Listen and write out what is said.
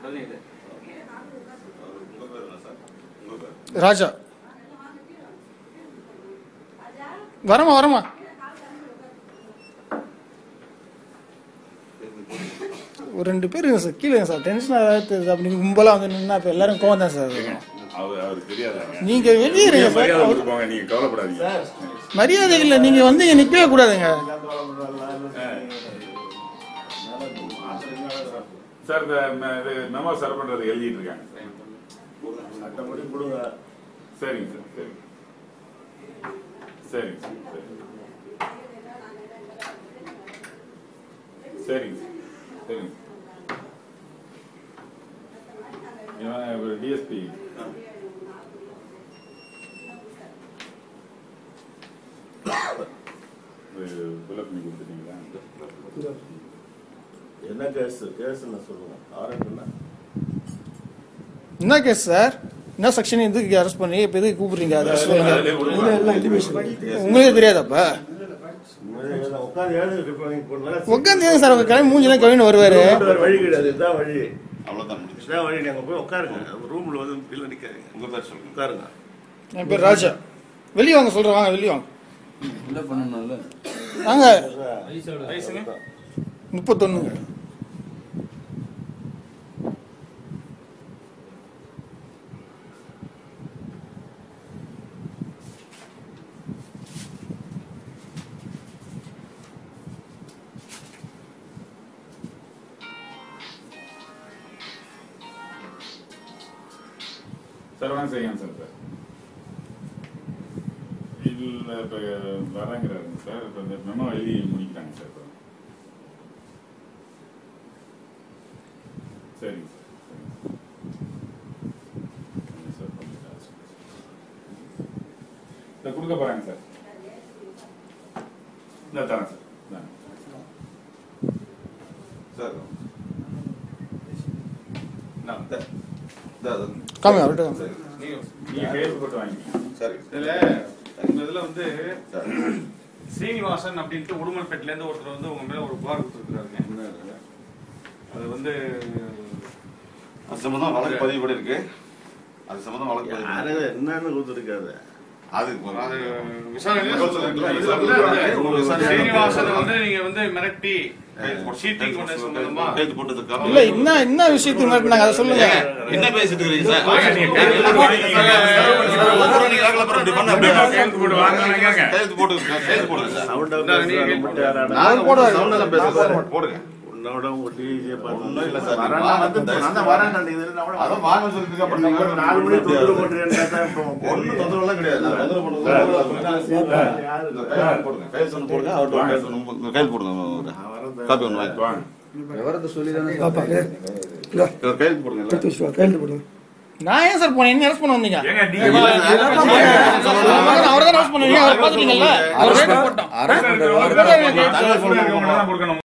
பதினேழு உங்க பேர் என்ன சார் உங்க பேர் ராஜா வரமா வரமா ஒரு ரெண்டு பேர் இருங்க சார் கீழே சார் டென்ஷன் ஆகாது அப்படி கும்பலாக வந்து நின்னா இப்போ எல்லாரும் கோவம் தான் சார் இருக்கும். அவர் அவருக்கு தெரியாதாங்க நீங்க வெளியே இருங்க சார் மரியாதை கொடுப்பாங்க நீங்க கவலைப்படாதீங்க மரியாதை இல்லை நீங்க வந்து இங்க நிக்கவே கூடாதுங்க சார் இந்த ம- இது மெமோ சர் பண்றது எழுதிட்டு இருக்காங்க சட்டப்படி கொடுங்க சரிங்க சார் சரிங்க சரிங்க சார் சரிங்க சார் சரிங்க இவன் டிஎஸ்பி ஃபில்அப் பண்ணி கொடுத்துட்டீங்களா என்ன கேஸ் கேஸ் என்ன சொல்லுங்க ஆரண்ட் என்ன என்ன கேஸ் சார் என்ன செக்ஷன் எதுக்கு அரெஸ்ட் பண்ணி இப்போ எதுக்கு கூப்பிடுறீங்க அதை சொல்லுங்க உங்களுக்கு தெரியாதாப்பா உட்காந்து எழுதி ரிப்போர்ட்டிங் பண்ணலாம் உட்காந்து ஏன் சார் உங்க கிளம்பி மூஞ்சிலாம் கவின்னு வருவாரு வழி கிடையாது இதுதான் வழி அவ்வளவுதான் முடிஞ்சு இதுதான் வழி நீங்க போய் உட்காருங்க ரூம்ல வந்து பில்ல நிக்காதீங்க உங்க பேர் சொல்லுங்க உட்காருங்க என் பேர் ராஜா வெளியே வாங்க சொல்றேன் வாங்க வெளியே வாங்க என்ன பண்ணணும்ல வாங்க வயசுங்க முப்பத்தொன்னுங்க சார் வாங்க செய்யுங்க சார் சார் இல்லை இப்போ வரேங்கிறாருங்க சார் இப்போ இந்த மெமோ எழுதி முடிக்கிறாங்க சார் இப்போ சரிங்க சார் சரிங்க சார் பண்ணிட்டாரு. இதை கொடுக்க போறாங்க சார் இந்த தரேன் சார் இந்தாங்க. சார் நான் இந்த- இந்த அது- காமி அவர்கிட்ட காமி. சரி. நீங்க கையெழுத்து போட்டு வாங்கிக்கோங்க சரி இதுல உங்க இதுல வந்து சரி. சீனிவாசன் அப்படின்ட்டு உடுமல்பேட்டில இருந்து ஒருத்தர் வந்து உங்க மேல ஒரு புகார் கொடுத்துருக்காருங்க அது வந்து அது சம்பந்தம் வழக்கு பதிவு கூட இருக்கு அது சம்பந்தம் வழக்கு பதிவு யாருங்க என்னன்னு கொடுத்துருக்காது அது அது விசாரணையில சொல்லுங்க. இதுல வந்து அந்த உங்க விசாரணை சீனிவாசன் வந்து நீங்க வந்து மிரட்டி சீட்டிங் பண்ண சம்பந்தமா கைது போட்டது காப்பி. இல்ல என்ன என்ன விஷயத்துக்கு மிரட்டினாங்க அதை சொல்லுங்க என்ன பேசிட்டு இருக்கீங்க சார் வாங்க, நீங்க கையெழுத்து போட்டு வாங்கிக்கோங்க. அப்புறம் நீங்க ஆகல அப்புறம் இப்படி பண்ண அப்படி மெமோ கையெழுத்து போட்டு வாங்கினாங்க கைது போட்டு கைது போடுங்க சார் சவுண்டா இந்தா, நீங்க பேசுறாங்க மட்டும் யாராவது நாங்க போடுவாரு. சவுண்ட் எல்லாம் பேசுறோம் போடுங்க உன்னோட உங்க டிஜே ஒண்ணும் இல்ல சார். வரேன் வந்து நான் தான் வரேன் இதுல கூட அதான் வாங்க சொல்லிட்டு அப்புறம் நீங்க ஒரு நாலு மணி தொந்தரவு பண்றேன்னு கேட்டா இப்போ ஒண்ணும் தொந்தரவு எல்லாம் கிடையாது நான் தொந்தரவு பண்றது இந்த கையெழுத்து போடுங்க கையெழுத்து ஒண்ணு போடுங்க அவர்கிட்ட ஒரு கையெழுத்து ஒண்ணு- கையெழுத்து போடுங்க ஒரு காப்பி ஒன்று வாங்கி வாங்க விவரத்தை சொல்லி தானே இவர் கையெழுத்து போடுங்க நான் ஏன் சார் போனேன் என்ன அரெஸ்ட் பண்ண வந்தீங்க ஏங்க நீங்க அவரை தான் அரெஸ்ட் பண்ணுவீங்க அவர் பாத்துட்டீங்கல்ல அவர் அரசு கொடுக்கணும்